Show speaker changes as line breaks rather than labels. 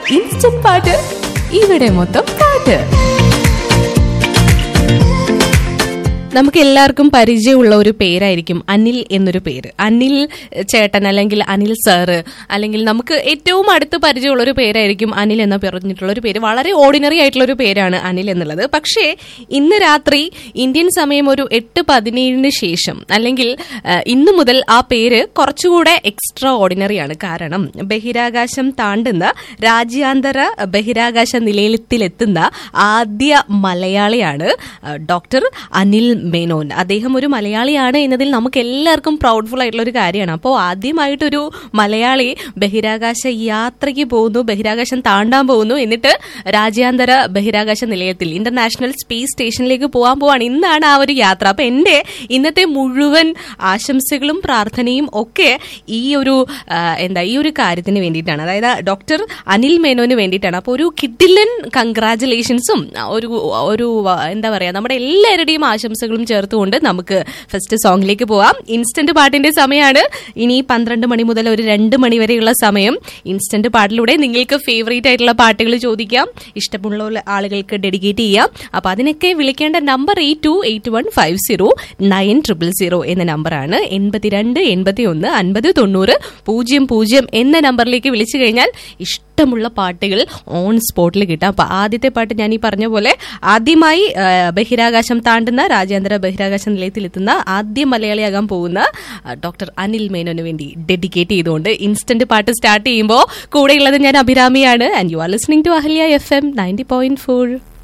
instant പാട്ട് ഇവിടെ മൊത്തം പാട്ട് നമുക്ക് എല്ലാവർക്കും പരിചയമുള്ള ഒരു പേരായിരിക്കും അനിൽ എന്നൊരു പേര് അനിൽ ചേട്ടൻ അല്ലെങ്കിൽ അനിൽ സാറ് അല്ലെങ്കിൽ നമുക്ക് ഏറ്റവും അടുത്ത് പരിചയമുള്ള ഒരു പേരായിരിക്കും അനിൽ എന്ന് പറഞ്ഞിട്ടുള്ള ഒരു പേര് വളരെ ഓർഡിനറി ആയിട്ടുള്ള ഒരു പേരാണ് അനിൽ എന്നുള്ളത് പക്ഷേ ഇന്ന് രാത്രി ഇന്ത്യൻ സമയം ഒരു എട്ട് പതിനേഴിന് ശേഷം അല്ലെങ്കിൽ ആ, ഇന്നു മുതൽ ആ പേര് കുറച്ചുകൂടെ എക്സ്ട്രാ ഓർഡിനറി ആണ് കാരണം ബഹിരാകാശം താണ്ടുന്ന രാജ്യാന്തര ബഹിരാകാശ നിലയത്തിലെത്തുന്ന ആദ്യ മലയാളിയാണ് ആ, ഡോക്ടർ അനിൽ മേനോൻ അദ്ദേഹം ഒരു മലയാളിയാണ് എന്നതിൽ നമുക്ക് എല്ലാവർക്കും പ്രൗഡ്ഫുൾ ആയിട്ടുള്ള ഒരു കാര്യമാണ് അപ്പോൾ ആദ്യമായിട്ടൊരു മലയാളി ബഹിരാകാശ യാത്രയ്ക്ക് പോകുന്നു ബഹിരാകാശം താണ്ടാൻ പോകുന്നു എന്നിട്ട് രാജ്യാന്തര ബഹിരാകാശ നിലയത്തിൽ ഇന്റർനാഷണൽ സ്പേസ് സ്റ്റേഷനിലേക്ക് പോകാൻ പോവാണ് ഇന്നാണ് ആ ഒരു യാത്ര അപ്പൊ എന്റെ ഇന്നത്തെ മുഴുവൻ ആശംസകളും പ്രാർത്ഥനയും ഒക്കെ ഈ ഒരു ആ, എന്താ ഈ ഒരു കാര്യത്തിന് വേണ്ടിയിട്ടാണ് അതായത് ഡോക്ടർ അനിൽ മേനോന് വേണ്ടിയിട്ടാണ് അപ്പോൾ ഒരു കിഡിലൻ കൺഗ്രാചുലേഷൻസും ഒരു ഒരു ആ, എന്താ പറയാ നമ്മുടെ എല്ലാവരുടെയും ആശംസകളും ചേർത്തുകൊണ്ട് നമുക്ക് ഫസ്റ്റ് സോങ്ങിലേക്ക് പോവാം ഇൻസ്റ്റന്റ് പാട്ടിന്റെ സമയമാണ് ഇനി പന്ത്രണ്ട് മണി മുതൽ ഒരു രണ്ട് മണി വരെയുള്ള സമയം ഇൻസ്റ്റന്റ് പാട്ടിലൂടെ നിങ്ങൾക്ക് ഫേവറേറ്റ് ആയിട്ടുള്ള പാട്ടുകൾ ചോദിക്കാം ഇഷ്ടമുള്ള ആളുകൾക്ക് ഡെഡിക്കേറ്റ് ചെയ്യാം അപ്പൊ അതിനൊക്കെ വിളിക്കേണ്ട number eight two eight one five zero nine triple zero എന്ന നമ്പറാണ് എൺപത്തിരണ്ട് എൺപത്തി ഒന്ന് അൻപത് തൊണ്ണൂറ് പൂജ്യം പൂജ്യം എന്ന നമ്പറിലേക്ക് വിളിച്ചു കഴിഞ്ഞാൽ ഇഷ്ടമുള്ള പാട്ടുകൾ ഓൺ സ്പോട്ടിൽ കിട്ടാം അപ്പൊ ആദ്യത്തെ പാട്ട് ഞാൻ ഈ പറഞ്ഞ പോലെ ആദ്യമായി ആ, ബഹിരാകാശം താണ്ടുന്ന രാജ്യാന്തര ബഹിരാകാശ നിലയത്തിലെത്തുന്ന ആദ്യ മലയാളിയാകാൻ പോകുന്ന ആ, ഡോക്ടർ അനിൽ മേനോന് വേണ്ടി ഡെഡിക്കേറ്റ് ചെയ്തുകൊണ്ട് ഇൻസ്റ്റന്റ് പാട്ട് സ്റ്റാർട്ട് ചെയ്യുമ്പോൾ കൂടെയുള്ളത് ഞാൻ അഭിരാമിയാണ് and you are listening to Ahalya F M ninety point four